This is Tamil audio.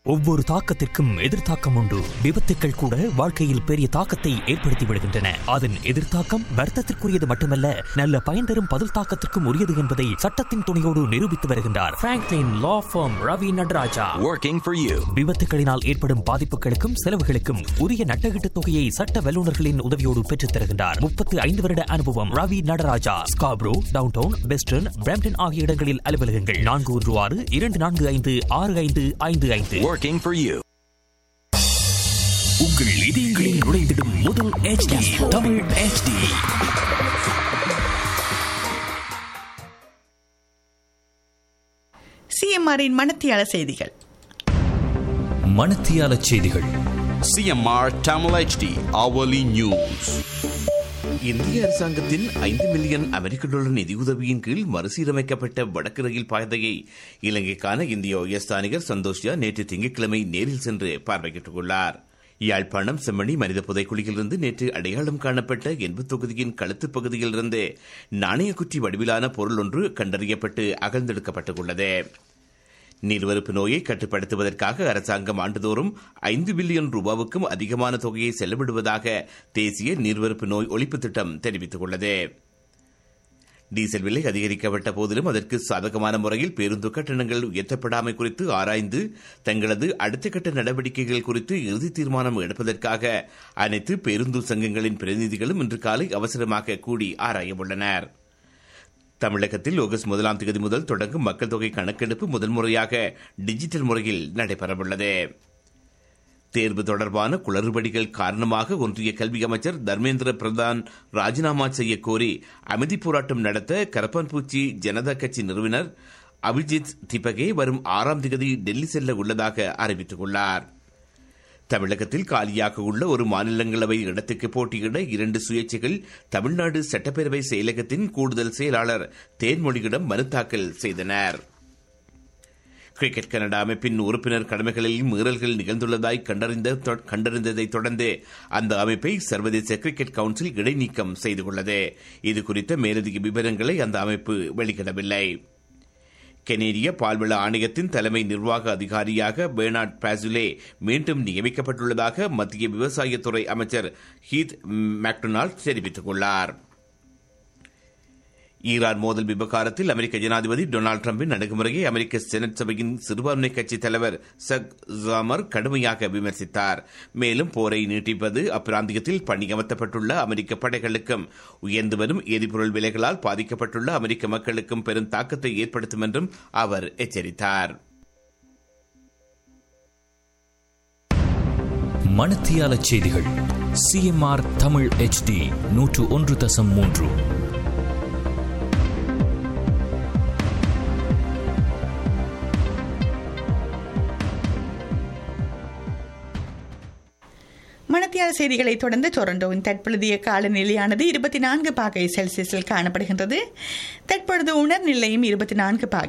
ஒவ்வொரு தாக்கத்திற்கும் எதிர்த்தாக்கம் உண்டு விபத்துக்கள் கூட வாழ்க்கையில் பெரிய தாக்கத்தை ஏற்படுத்தி விடுகின்றன அதன் எதிர்த்தாக்கம் வர்த்தத்திற்குரியது மட்டுமல்ல நல்ல பயன் தரும் பதில் தாக்கத்திற்கும் உரியது என்பதை சட்டத்தின் துணையோடு நிரூபித்து வருகின்றார் Franklin law firm Ravi Nataraja working for you. விபத்துகளினால் ஏற்படும் பாதிப்புகளுக்கும் செலவுகளுக்கும் உரிய நட்டகீட்டு தொகையை சட்ட வல்லுநர்களின் உதவியோடு பெற்றுத் தருகின்றார் முப்பத்து ஐந்து வருட அனுபவம் Ravi Nataraja Scarborough downtown western Brampton ஆகிய இடங்களில் அலுவலகங்கள் நான்கு ஒன்று ஆறு இரண்டு நான்கு ஐந்து ஆறு ஐந்து ஐந்து ஐந்து Working for you. உங்கள் இதயங்களில் நுழைந்திடும் முதல் HD தமிழ் HD சிஎம்ஆரின் மனத்தியால செய்திகள் மனத்தியால செய்திகள் CMR Tamil HD hourly news. இந்திய அரசாங்கத்தின் ஐந்து மில்லியன் அமெரிக்க டாலர் நிதியுதவியின் கீழ் மறுசீரமைக்கப்பட்ட வடக்கு ரயில் பாதையை இலங்கைக்கான இந்திய உயர்ஸ்தானிகர் சந்தோஷ்யா நேற்று திங்கட்கிழமை நேரில் சென்று பார்வையிட்டுள்ளார் யாழ்ப்பாணம் செம்மணி மனித புதைக்குழியிலிருந்து நேற்று அடையாளம் காணப்பட்ட எண்பது தொகுதியின் கழுத்து பகுதியிலிருந்து நாணயக்குற்றி வடிவிலான பொருள் ஒன்று கண்டறியப்பட்டு அகழ்ந்தெடுக்கப்பட்டுள்ளது நீர்வரப்பு நோயை கட்டுப்படுத்துவதற்காக அரசாங்கம் ஆண்டுதோறும் ஐந்து பில்லியன் ரூபாவுக்கும் அதிகமான தொகையை செலவிடுவதாக தேசிய நீர்வரப்பு நோய் ஒழிப்பு திட்டம் தெரிவித்துள்ளது டீசல் விலை அதிகரிக்கப்பட்ட போதிலும் அதற்கு சாதகமான முறையில் பேருந்து கட்டணங்கள் உயர்த்தப்படாமை குறித்து ஆராய்ந்து தங்களது அடுத்த கட்ட நடவடிக்கைகள் குறித்து இறுதி தீர்மானம் எடுப்பதற்காக அனைத்து பேருந்து சங்கங்களின் பிரதிநிதிகளும் இன்று காலை அவசரமாக கூடி ஆராய உள்ளனர் தமிழகத்தில் ஆகஸ்ட் முதலாம் தேதி முதல் தொடங்கும் மக்கள் தொகை கணக்கெடுப்பு முதல் முறையாக டிஜிட்டல் முறையில் நடைபெறவுள்ளது தேர்வு தொடர்பான குளறுபடிகள் காரணமாக ஒன்றிய கல்வி அமைச்சர் தர்மேந்திர பிரதான் ராஜினாமா செய்ய கோரி அமைதி போராட்டம் நடத்த கரப்பான்பூச்சி ஜனதா கட்சி நிறுவனர் அபிஜித் திபகே வரும் ஆறாம் தேதி டெல்லி செல்ல உள்ளதாக அறிவித்துள்ளார் தமிழகத்தில் காலியாக உள்ள ஒரு மாநிலங்களவை இடத்துக்கு போட்டியிட இரண்டு சுயேட்சைகள் தமிழ்நாடு சட்டப்பேரவை செயலகத்தின் கூடுதல் செயலாளர் தேன்மொழியிடம் மனு தாக்கல் செய்தனர் கிரிக்கெட் கனடா அமைப்பின் உறுப்பினர் கடமைகளில் மீறல்கள் நிகழ்ந்துள்ளதாய் கண்டறிந்த கண்டறிந்ததை தொடர்ந்து அந்த அமைப்பை சர்வதேச கிரிக்கெட் கவுன்சில் இடைநீக்கம் செய்து கொண்டது இது குறித்த மேலதிக விவரங்களை அந்த அமைப்பு வெளியிடவில்லை கெனேடிய பால்வள ஆணையத்தின் தலைமை நிர்வாக அதிகாரியாக பெர்னார்ட் பாசுலே மீண்டும் நியமிக்கப்பட்டுள்ளதாக மத்திய விவசாயத்துறை அமைச்சர் ஹீத் மேக்டொனால்ட் தெரிவித்துள்ளார் ஈரான் மோதல் விவகாரத்தில் அமெரிக்க ஜனாதிபதி டொனால்டு டிரம்பின் அணுகுமுறையை அமெரிக்க செனட் சபையின் சிறுபான்மை கட்சி தலைவர் சக் ஜாமர் கடுமையாக விமர்சித்தார் மேலும் போரை நீட்டிப்பது அப்பிராந்தியத்தில் பணியமர்த்தப்பட்டுள்ள அமெரிக்க படைகளுக்கும் உயர்ந்து வரும் எரிபொருள் விலைகளால் பாதிக்கப்பட்டுள்ள அமெரிக்க மக்களுக்கும் பெரும் தாக்கத்தை ஏற்படுத்தும் என்றும் அவர் எச்சரித்தார் மனத்தியால செய்திகள் சிஎம்ஆர் தமிழ் HD நூற்று ஒன்று தசம் மூன்று மணத்தியால செய்திகளை தொடர்ந்து டொரண்டோவின் தற்பொழுதைய காலநிலையானது இருபத்தி நான்கு பாகை செல்சியஸில் காணப்படுகின்றது தற்பொழுது உணர் நிலையும் இருபத்தி நான்கு பாகை